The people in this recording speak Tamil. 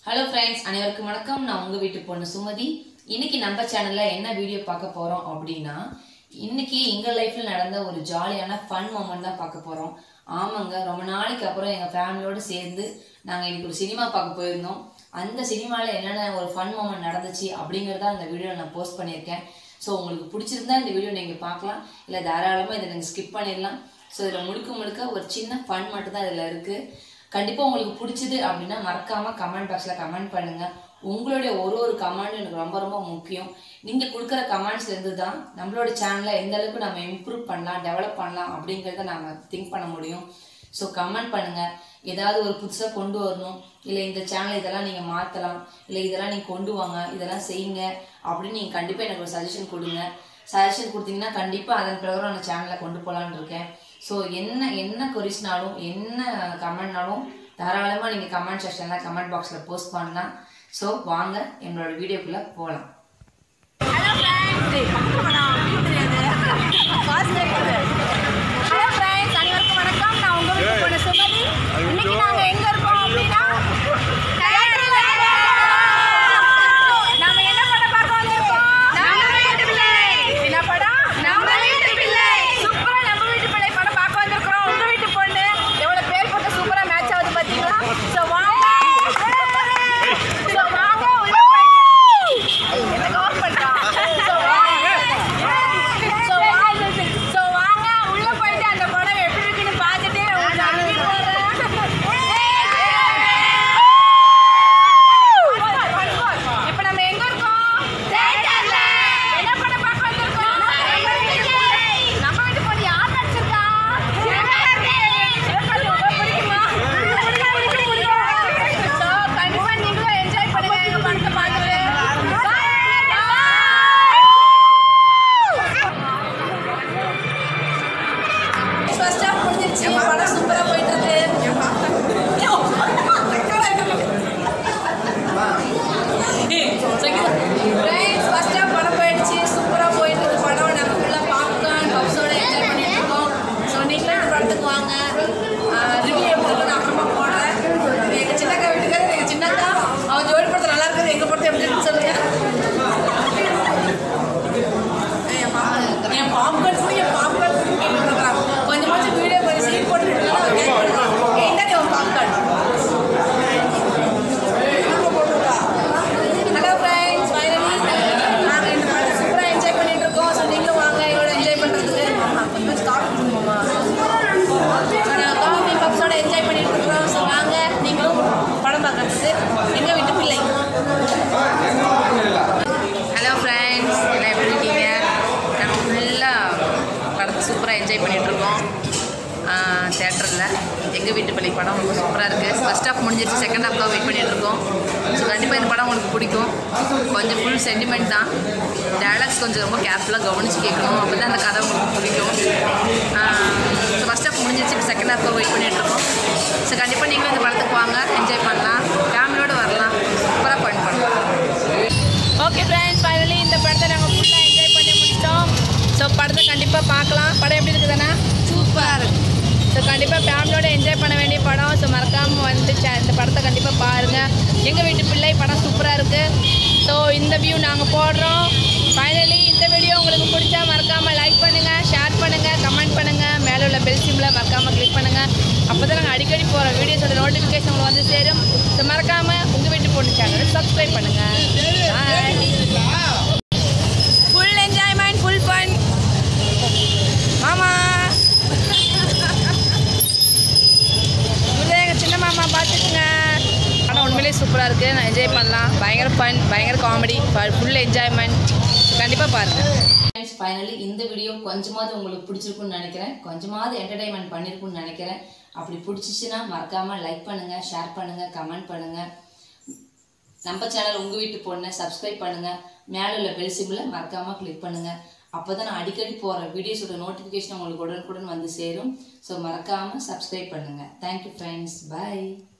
ஹலோ ஃப்ரெண்ட்ஸ் அனைவருக்கும் வணக்கம் நான் உங்க வீட்டு பொண்ணு சுமதி இன்னைக்கு நம்ம சேனல்ல என்ன வீடியோ பார்க்க போறோம் அப்படின்னா இன்னைக்கு எங்க லைஃப்ல நடந்த ஒரு ஜாலியான ஃபன் மூமெண்ட் தான் பார்க்க போறோம் ஆமாங்க ரொம்ப நாளைக்கு அப்புறம் எங்க ஃபேமிலியோட சேர்ந்து நாங்க இன்னைக்கு ஒரு சினிமா பார்க்க போயிருந்தோம் அந்த சினிமால என்னென்ன ஒரு ஃபன் மூமெண்ட் நடந்துச்சு அப்படிங்கறத அந்த வீடியோ நான் போஸ்ட் பண்ணியிருக்கேன் ஸோ உங்களுக்கு பிடிச்சிருந்தா இந்த வீடியோ நீங்க பார்க்கலாம் இல்லை தாராளமாக இதை நீங்கள் ஸ்கிப் பண்ணிடலாம் ஸோ இதில் முழுக்க முழுக்க ஒரு சின்ன ஃபன் மட்டும் தான் இதில் இருக்கு கண்டிப்பாக உங்களுக்கு பிடிச்சது அப்படின்னா மறக்காம கமெண்ட் பாக்ஸில் கமெண்ட் பண்ணுங்க உங்களுடைய ஒரு ஒரு கமெண்ட் எனக்கு ரொம்ப ரொம்ப முக்கியம் நீங்கள் கொடுக்குற கமெண்ட்ஸ்ல இருந்து தான் நம்மளோட சேனலை எந்த அளவுக்கு நம்ம இம்ப்ரூவ் பண்ணலாம் டெவலப் பண்ணலாம் அப்படிங்கிறத நம்ம திங்க் பண்ண முடியும் ஸோ கமெண்ட் பண்ணுங்க ஏதாவது ஒரு புதுசாக கொண்டு வரணும் இல்லை இந்த சேனல் இதெல்லாம் நீங்கள் மாற்றலாம் இல்லை இதெல்லாம் நீங்கள் கொண்டு வாங்க இதெல்லாம் செய்யுங்க அப்படின்னு நீங்கள் கண்டிப்பாக எனக்கு ஒரு சஜஷன் கொடுங்க சஜஷன் கொடுத்தீங்கன்னா கண்டிப்பாக அதன் பிரகாரம் அந்த சேனலை கொண்டு போகலான்னு இருக்கேன் ஸோ என்ன என்ன கொரிஸ்னாலும் என்ன கமெண்ட்னாலும் தாராளமாக நீங்கள் கமெண்ட் செக்ஷனில் கமெண்ட் பாக்ஸில் போஸ்ட் பண்ணலாம் ஸோ வாங்க எங்களோட வீடியோக்குள்ளே போகலாம் ஹலோ ஃப்ரெண்ட்ஸ் அனைவருக்கும் வணக்கம் நான் உங்க வீட்டு பொண்ணு சுமதி இன்னைக்கு நாங்க எங்க இருக்கோம் அப்படின்னா theatre ல இருக்கோம். நாம என்ன படம் பார்க்க வந்திருக்கோம் நம்ம வீட்டு பிள்ளை என்ன படம் நம்ம வீட்டு பிள்ளை சூப்பரா நம்ம வீட்டு பிள்ளை படம் பார்க்க வந்திருக்கிறோம் உங்க வீட்டு பொண்ணு எவ்வளவு பேர் போட்டு சூப்பரா மேட்ச் ஆகுது பாத்தீங்களா சோ வாங்க சோ வாங்க உள்ள போய் என்ன கவர் பண்றான் சோ வாங்க சோ வாங்க சோ வாங்க உள்ள போயிட்டு அந்த படம் எப்படி இருக்குன்னு பார்த்துட்டு உங்களுக்கு அனுப்பிட்டு வரேன் இப்போ நம்ம எங்க இருக்கோம் தியேட்டர்ல என்ன படம் பார்க்க வந்திருக்கோம் நம்ம வீட்டு பொண்ணு யார் நடிச்சிருக்கா சிவகார்த்தி சிவகார்த்தி உங்களுக்கு பிடிக்குமா பிடிக்கும் பிடிக்கும் ஸோ கண்டிப்பா நீங்களும் என்ஜாய் பண்ணுங்க எங்க படத்தை பார்த்துட்டு ஃபர்ஸ்ட் ஹாஃப் முடிஞ்சிருச்சு படம் சூப்பரா போயிட்டு இருக்கு ஃப்ரெண்ட்ஸ் ஃபர்ஸ்ட் ஹாஃப் படம் போயிடுச்சு சூப்பரா போயிட்டு இருக்கு படம் நம்ம ஃபுல்லா பாப்கார்ன் பப்ஸோட என்ஜாய் பண்ணிட்டு இருக்கோம் ஸோ நீங்களும் இந்த படத்துக்கு வாங்க ரிவ்யூ எப்படி இருக்குன்னு அப்புறமா போடுறேன் எங்க சின்னக்கா வீட்டுக்காரர் எங்க சின்னக்கா அவன் ஜோடி படத்தில் நல்லா இருக்குது எங்க படத்தை எப்படி இருக்குன்னு சொல்லுங்க என் பாப்கார்ன் கூட என் பாப்கார்ன் கேட்டுருக்கான் கொஞ்சமாச்சும் வீடியோ கொஞ்சம் சீட் போட்டு என்னடி உன் பாப்கார்ன் ஹலோ ஃப்ரெண்ட்ஸ் ஃபைனலி நாங்கள் இந்த படத்தை சூப்பராக என்ஜாய் பண்ணிட்டு இருக்கோம் ஸோ நீங்களும் வாங்க எங்களோட என்ஜாய் பண்ணுறதுக்கு கொஞ்சம் காஃபி கொடுங்கம்மா ஸோ நாங்கள் காஃபி கப்ஸோட என்ஜாய் பண்ணிட்டு இருக்கோம் ஸோ வாங்க நீங்களும் படம் பார்க்கறதுக்கு எங்கள் வீட்டு பிள்ளை ஹலோ ஃப்ரெண்ட்ஸ் எல்லாம் எப்படி இருக்கீங்க நாங்கள் ஃபுல்லாக படத்தை சூப்பராக என்ஜாய் பண்ணிகிட்ருக்கோம் தேட்டரில் எங்கள் வீட்டு பள்ளி படம் ரொம்ப சூப்பராக இருக்குது ஃபஸ்ட் ஹாஃப் முடிஞ்சிருச்சு செகண்ட் ஹாஃப்க்காக வெயிட் பண்ணிகிட்ருக்கோம் ஸோ கண்டிப்பாக இந்த படம் உங்களுக்கு பிடிக்கும் கொஞ்சம் ஃபுல் சென்டிமெண்ட் தான் டேலாக்ஸ் கொஞ்சம் ரொம்ப கேர்ஃபுல்லாக கவனித்து கேட்கணும் அப்போ தான் அந்த கதை உங்களுக்கு பிடிக்கும் ஸோ ஃபஸ்ட் ஹாஃப் முடிஞ்சிருச்சு இப்போ செகண்ட் ஹாஃப்க்காக வெயிட் பண்ணிகிட்ருக்கோம் ஸோ கண்டிப்பாக நீங்களும் இந்த படத்துக்கு வாங்க என்ஜாய் பண்ணலாம் ஃபேமிலியோடு வரலாம் சூப்பராக பாயிண்ட் பண்ணலாம் ஓகே ஃப்ரெண்ட்ஸ் ஃபைனலி இந்த படத்தை நாங்கள் ஃபுல்லாக என்ஜாய் பண்ணி முடிச்சிட்டோம் ஸோ படத்தை கண்டிப்பாக பார்க்கலாம் படம் எப்படி இருக்குதுண்ணா சூப்பராக இருக்கு ஸோ கண்டிப்பாக ஃபேமிலியோட என்ஜாய் பண்ண வேண்டிய படம் ஸோ மறக்காமல் வந்து ச- இந்த படத்தை கண்டிப்பாக பாருங்கள் எங்கள் வீட்டு பிள்ளை படம் சூப்பராக இருக்குது ஸோ இந்த வியூ நாங்கள் போடுறோம் ஃபைனலி இந்த வீடியோ உங்களுக்கு பிடிச்சா மறக்காமல் லைக் பண்ணுங்கள் ஷேர் பண்ணுங்கள் கமெண்ட் பண்ணுங்கள் மேலே உள்ள பெல் சிம்மில் மறக்காமல் கிளிக் பண்ணுங்கள் அப்போ தான் நாங்கள் அடிக்கடி போகிற வீடியோஸோட நோட்டிஃபிகேஷன் உங்களுக்கு வந்து சேரும் ஸோ மறக்காமல் உங்கள் வீட்டு பொண்ணு சேனலை சப்ஸ்கிரைப் பண்ணுங்கள் ஃபுல் என்ஜாய்மெண்ட் ஃபுல் ஃபன் மாமா இவர்தான் எங்கள் சின்ன மாமா பார்த்துக்குங்க ஆனால் உண்மையிலேயே சூப்பராக இருக்குது நான் என்ஜாய் பண்ணலாம் பயங்கர ஃபன் பயங்கர காமெடி ஃபுல் என்ஜாய்மெண்ட் கண்டிப்பாக பாருங்கள் ஃப்ரெண்ட்ஸ் ஃபைனலி இந்த வீடியோ கொஞ்சமாவது உங்களுக்கு பிடிச்சிருக்குன்னு நினைக்கிறேன் கொஞ்சமாவது என்டர்டைன்மெண்ட் பண்ணியிருக்குன்னு நினைக்கிறேன் அப்படி பிடிச்சிச்சுன்னா மறக்காம லைக் பண்ணுங்க ஷேர் பண்ணுங்க கமெண்ட் பண்ணுங்க நம்ம சேனல் உங்க வீட்டு பொண்ணை சப்ஸ்கிரைப் பண்ணுங்க மேலே உள்ள பெல் சிம்பிளை மறக்காம கிளிக் பண்ணுங்க அப்பதான் நான் அடிக்கடி போற வீடியோஸோட நோட்டிஃபிகேஷன் உங்களுக்கு உடனுக்குடன் வந்து சேரும் ஸோ மறக்காம சப்ஸ்கிரைப் பண்ணுங்க தேங்க்யூ ஃப்ரெண்ட்ஸ் பை